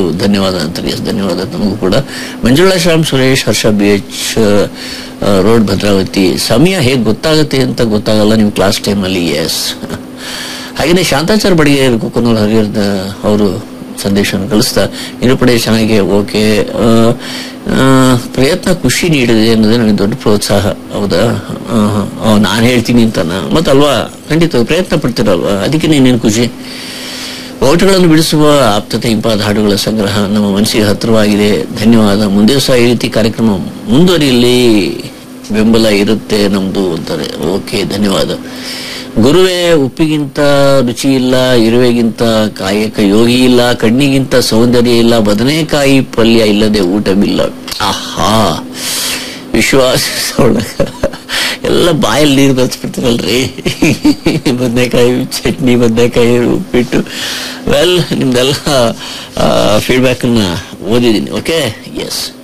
ಧನ್ಯವಾದ ಅಂತಾರೆ ಎಸ್ ಧನ್ಯವಾದ ನಮಗೂ ಕೂಡ Manjula Shyam Suresh Harsha B H road Bhadravathi ಸಮಯ ಹೇಗೆ ಗೊತ್ತಾಗುತ್ತೆ ಅಂತ ಗೊತ್ತಾಗಲ್ಲ ನೀವು ಕ್ಲಾಸ್ ಟೈಮಲ್ಲಿ ಎಸ್ ಹಾಗೆಯೇ ಶಾಂತಾಚಾರ ಬಡಿಗೆ ಕೊಕ್ಕನೂರು ಹರಿಹರದ ಅವರು ಸಂದೇಶವನ್ನು ಕಳಿಸ್ತಾ ನಿರೂಪಣೆ ಚೆನ್ನಾಗಿ ಓಕೆ ಆ, ಆ, ಪ್ರಯತ್ನ ಖುಷಿ ನೀಡಿದೆ ಅನ್ನೋದೇ ನನಗೆ ದೊಡ್ಡ ಪ್ರೋತ್ಸಾಹ ಹೌದಾ ನಾನು ಹೇಳ್ತೀನಿ ಅಂತಾನ ಮತ್ತಲ್ವಾ ಖಂಡಿತ ಪ್ರಯತ್ನ ಪಡ್ತೀರಲ್ವಾ ಅದಕ್ಕೆ ನೀನೇನು ಖುಷಿ ಓಟುಗಳನ್ನು ಬಿಡಿಸುವ ಆಪ್ತತೆ ಇಂಪಾದ ಹಾಡುಗಳ ಸಂಗ್ರಹ ನಮ್ಮ ಮನಸ್ಸಿಗೆ ಹತ್ತಿರವಾಗಿದೆ ಧನ್ಯವಾದ ಮುಂದೆ ಸಹ ಈ ರೀತಿ ಕಾರ್ಯಕ್ರಮ ಮುಂದುವರಿಯಲ್ಲಿ ಬೆಂಬಲ ಇರುತ್ತೆ ನಮ್ದು ಅಂತಾರೆ ಓಕೆ ಧನ್ಯವಾದ ಗುರುವೇ ಉಪ್ಪಿಗಿಂತ ರುಚಿ ಇಲ್ಲ ಇರುವೆಗಿಂತ ಕಾಯಕ ಯೋಗಿ ಇಲ್ಲ ಕಣ್ಣಿಗಿಂತ ಸೌಂದರ್ಯ ಇಲ್ಲ ಬದನೆಕಾಯಿ ಪಲ್ಯ ಇಲ್ಲದೆ ಊಟವಿಲ್ಲ ಆಹಾ ವಿಶ್ವಾಸ ಒಳಗ ಎಲ್ಲ ಬಾಯಲ್ಲಿ ನೀರು ಬರ್ಸ್ಬಿಡ್ತೀರಲ್ರಿ ಬದನೆಕಾಯಿ ಚಟ್ನಿ ಬದನೆಕಾಯಿ ಉಪ್ಪಿಟ್ಟು ವೆಲ್ ನಿಮ್ದೆಲ್ಲ ಫೀಡ್ಬ್ಯಾಕನ್ನ ಓದಿದ್ದೀನಿ ಓಕೆ ಎಸ್